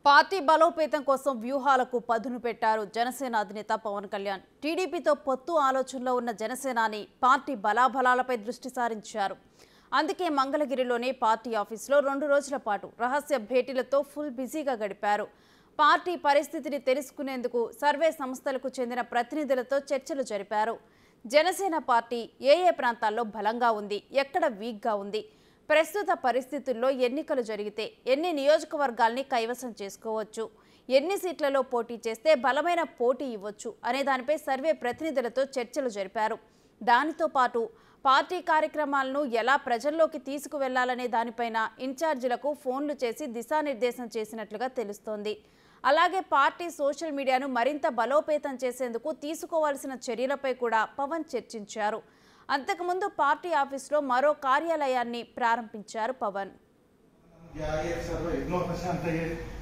party బలోపేతం కోసం వ్యూహాలకు పదును పెట్టారు జనసేన అధినేత పవన్ కళ్యాణ్ టీడీపీతో పొత్తు ఆలోచనలో ఉన్న జనసేనాని పార్టీ బలాబలాలపై దృష్టి సారించారు అందుకే మంగళగిరిలోని పార్టీ ఆఫీసులో రెండు రోజుల పాటు రహస్య భేటీలతో ఫుల్ బిజీగా గడిపారు పార్టీ పరిస్థితిని తెలుసుకునేందుకు సర్వే సంస్థలకు చెందిన ప్రతినిధులతో చర్చలు జరిపారు జనసేన పార్టీ ఏ ఏ ప్రాంతాల్లో బలంగా ఉంది ఎక్కడ వీక్గా ఉంది ప్రస్తుత పరిస్థితుల్లో ఎన్నికలు జరిగితే ఎన్ని నియోజకవర్గాల్ని కైవసం చేసుకోవచ్చు ఎన్ని సీట్లలో పోటీ చేస్తే బలమైన పోటీ ఇవ్వచ్చు అనే దానిపై సర్వే ప్రతినిధులతో చర్చలు జరిపారు దానితో పాటు పార్టీ కార్యక్రమాలను ఎలా ప్రజల్లోకి తీసుకువెళ్లాలనే దానిపైన ఇన్ఛార్జీలకు ఫోన్లు చేసి దిశానిర్దేశం చేసినట్లుగా తెలుస్తోంది అలాగే పార్టీ సోషల్ మీడియాను మరింత బలోపేతం చేసేందుకు తీసుకోవాల్సిన చర్యలపై కూడా పవన్ చర్చించారు అంతకుముందు పార్టీ ఆఫీసులో మరో కార్యాలయాన్ని ప్రారంభించారు పవన్ या एक सर्व इग्नोर कसे आणता येईल